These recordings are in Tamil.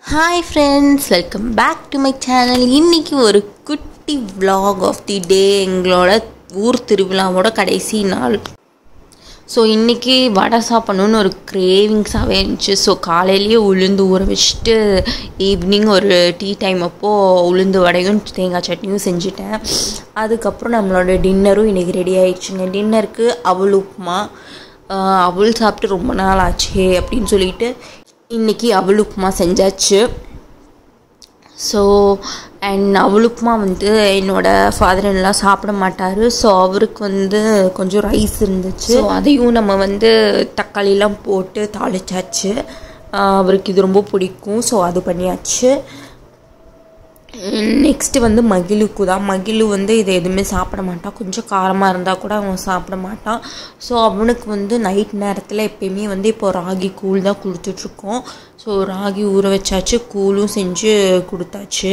hi friends welcome back to my channel இன்றைக்கி ஒரு குட்டி vlog ஆஃப் தி டே எங்களோட ஊர் திருவிழாவோட கடைசி நாள் ஸோ இன்றைக்கி வடை சாப்பிட்ணுன்னு ஒரு கிரேவிங்ஸாகவே இருந்துச்சு ஸோ காலையிலேயே உளுந்து ஊற வச்சுட்டு ஈவினிங் ஒரு டீ டைம் அப்போது உளுந்து வடையும் தேங்காய் சட்னியும் செஞ்சுட்டேன் அதுக்கப்புறம் நம்மளோட டின்னரும் இன்றைக்கி ரெடி ஆயிடுச்சுங்க டின்னருக்கு அவல் உப்புமா ஆஹ் அவல் சாப்பிட்டு ரொம்ப நாள் ஆச்சே அப்படின்னு சொல்லிட்டு இன்றைக்கி அவல் உப்புமா செஞ்சாச்சு ஸோ அண்ட் அவளுக்குமா வந்து என்னோடய ஃபாதர் எல்லாம் சாப்பிட மாட்டார் ஸோ அவருக்கு வந்து கொஞ்சம் ரைஸ் இருந்துச்சு ஸோ அதையும் நம்ம வந்து தக்காளிலாம் போட்டு தாளிச்சாச்சு ஆஹ் அவருக்கு இது ரொம்ப பிடிக்கும் ஸோ அது பண்ணியாச்சு நெக்ஸ்ட்டு வந்து மகிழுக்கு தான் மகிழு வந்து இதை எதுவுமே சாப்பிட மாட்டான் கொஞ்சம் காரமாக இருந்தால் கூட அவன் சாப்பிட மாட்டான் ஸோ அவனுக்கு வந்து நைட் நேரத்தில் எப்பயுமே வந்து இப்போ ராகி கூழ் தான் கொடுத்துட்ருக்கோம் ஸோ ராகி ஊற வச்சாச்சு கூழும் செஞ்சு கொடுத்தாச்சு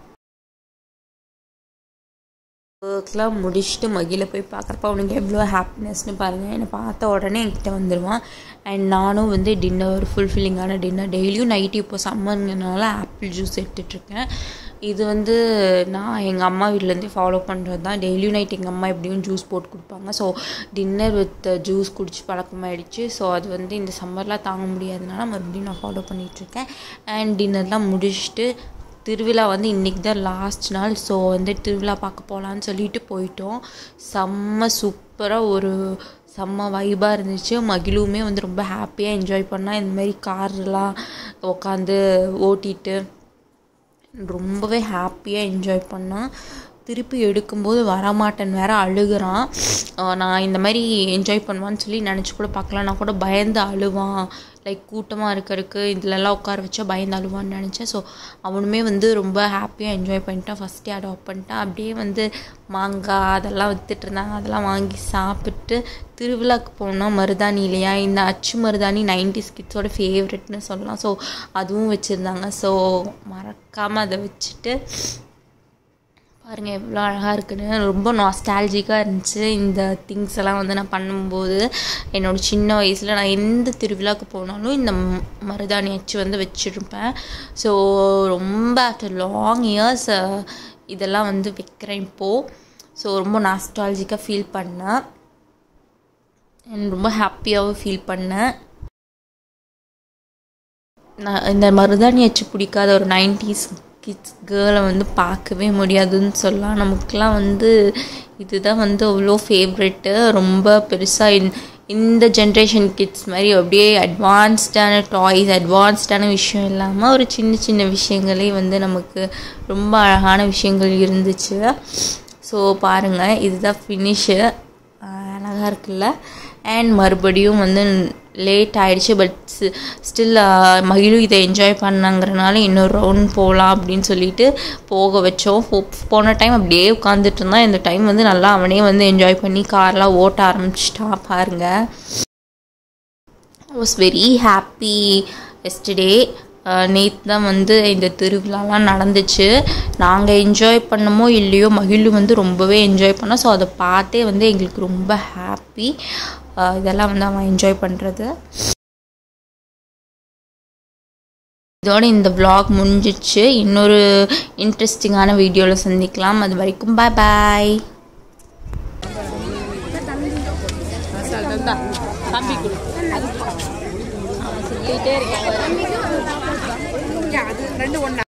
ஒர்க்லாம் முடிச்சுட்டு மகிழ போய் பார்க்குறப்ப அவனுக்கு எவ்வளோ ஹாப்பினஸ்னு பாருங்கள் என்னை பார்த்த உடனே என்கிட்ட வந்துடுவான் அண்ட் நானும் வந்து டின்னர் ஒரு ஃபுல்ஃபில்லிங்கான டின்னர் டெய்லியும் நைட்டு இப்போ சம்மர்னால ஆப்பிள் ஜூஸ் எடுத்துட்ருக்கேன் இது வந்து நான் எங்கள் அம்மா வீட்டிலேருந்தே ஃபாலோ பண்ணுறது தான் டெய்லியும் நைட் எங்கள் அம்மா எப்படியும் ஜூஸ் போட்டு கொடுப்பாங்க ஸோ டின்னர் வித் ஜூஸ் குடிச்சு பழக்கமாயிடுச்சு ஸோ அது வந்து இந்த சம்மர்லாம் தாங்க முடியாதனால மறுபடியும் நான் ஃபாலோ பண்ணிகிட்ருக்கேன் அண்ட் டின்னர்லாம் முடிச்சுட்டு திருவிழா வந்து இன்றைக்கி தான் லாஸ்ட் நாள் ஸோ வந்து திருவிழா பார்க்க போகலான்னு சொல்லிட்டு போயிட்டோம் செம்ம சூப்பராக ஒரு செம்ம வைபாக இருந்துச்சு மகிழுமே வந்து ரொம்ப ஹாப்பியாக என்ஜாய் பண்ணால் இந்த மாதிரி கார்லாம் உட்காந்து ஓட்டிட்டு ரொம்பவே ஹாப்பியாக என்ஜாய் பண்ணான் திருப்பி எடுக்கும்போது வரமாட்டேன் வேற அழுகுறான் ஆஹ் நான் இந்த மாதிரி என்ஜாய் பண்ணுவான்னு சொல்லி நினச்சி கூட பார்க்கலாம் நான் கூட பயந்து அழுவான் லைக் கூட்டமாக இருக்கறதுக்கு இதிலெல்லாம் உட்கார வச்சா பயந்து அழுவான்னு நினச்சேன் ஸோ அவனுமே வந்து ரொம்ப ஹாப்பியாக என்ஜாய் பண்ணிட்டான் ஃபஸ்ட்டே அடாப்ட் பண்ணிட்டான் அப்படியே வந்து மாங்காய் அதெல்லாம் வித்துட்டு இருந்தாங்க அதெல்லாம் வாங்கி சாப்பிட்டு திருவிழாக்கு போனோம் மருதாணி இல்லையா இந்த அச்சு மருதாணி நைன்டிஸ் கிட்ஸோட ஃபேவரெட்னு சொல்லலாம் ஸோ அதுவும் வச்சுருந்தாங்க ஸோ மறக்காமல் அதை வச்சுட்டு பாருங்கள் எவ்வளோ அழகாக இருக்குன்னு ரொம்ப நாஸ்டாலஜிக்காக இருந்துச்சு இந்த திங்ஸ் எல்லாம் வந்து நான் பண்ணும்போது என்னோட சின்ன வயசில் நான் எந்த திருவிழாவுக்கு போனாலும் இந்த ம- மருதாணி அச்சு வந்து வச்சுருப்பேன் ஸோ ரொம்ப ஆஃப்டர் லாங் இயர்ஸ் இதெல்லாம் வந்து வைக்கிறேன் இப்போது ஸோ ரொம்ப நாஸ்டாலஜிக்காக ஃபீல் பண்ணேன் and ரொம்ப ஹாப்பியாகவும் ஃபீல் பண்ணேன் நான் இந்த மருதாணி அச்சு பிடிக்காத ஒரு நைன்டிஸ் கிட்ஸ் கேர்ளை வந்து பார்க்கவே முடியாதுன்னு சொல்லலாம் நமக்குலாம் வந்து இதுதான் வந்து அவ்வளோ ஃபேவரெட்டு ரொம்ப பெருசாக இந்த ஜென்ரேஷன் கிட்ஸ் மாதிரி அப்படியே அட்வான்ஸ்டான டாய்ஸ் அட்வான்ஸ்டான விஷயம் இல்லாமல் ஒரு சின்ன சின்ன விஷயங்களே வந்து நமக்கு ரொம்ப அழகான விஷயங்கள் இருந்துச்சு ஸோ பாருங்கள் இதுதான் ஃபினிஷு அழகாக இருக்குல்ல அண்ட் மறுபடியும் வந்து லேட் ஆயிடுச்சு பட் ஸ்டில் மகிழும் இதை என்ஜாய் பண்ணாங்கிறனால இன்னொரு ரவுண்ட் போகலாம் அப்படின்னு சொல்லிட்டு போக வச்சோம் போ- போன டைம் அப்படியே உட்காந்துட்டு இருந்தான் இந்த டைம் வந்து நல்லா அவனே வந்து என்ஜாய் பண்ணி கார்லாம் ஓட்ட ஆரம்பிச்சிட்டான் பாருங்க வாஸ் வெரி ஹாப்பி எஸ்டே நேற்று தான் வந்து இந்த திருவிழாலாம் நடந்துச்சு நாங்கள் என்ஜாய் பண்ணமோ இல்லையோ மகிழ் வந்து ரொம்பவே என்ஜாய் பண்ணோம் ஸோ அதை பார்த்தே வந்து எங்களுக்கு ரொம்ப ஹாப்பி இதெல்லாம் வந்து அவன் என்ஜாய் பண்ணுறது இதோட இந்த vlog முடிஞ்சிச்சு இன்னொரு இன்ட்ரெஸ்டிங்கான வீடியோவில் சந்திக்கலாம் அது வரைக்கும் பாய் பாய் அது ரெண்டு ஒண்ணா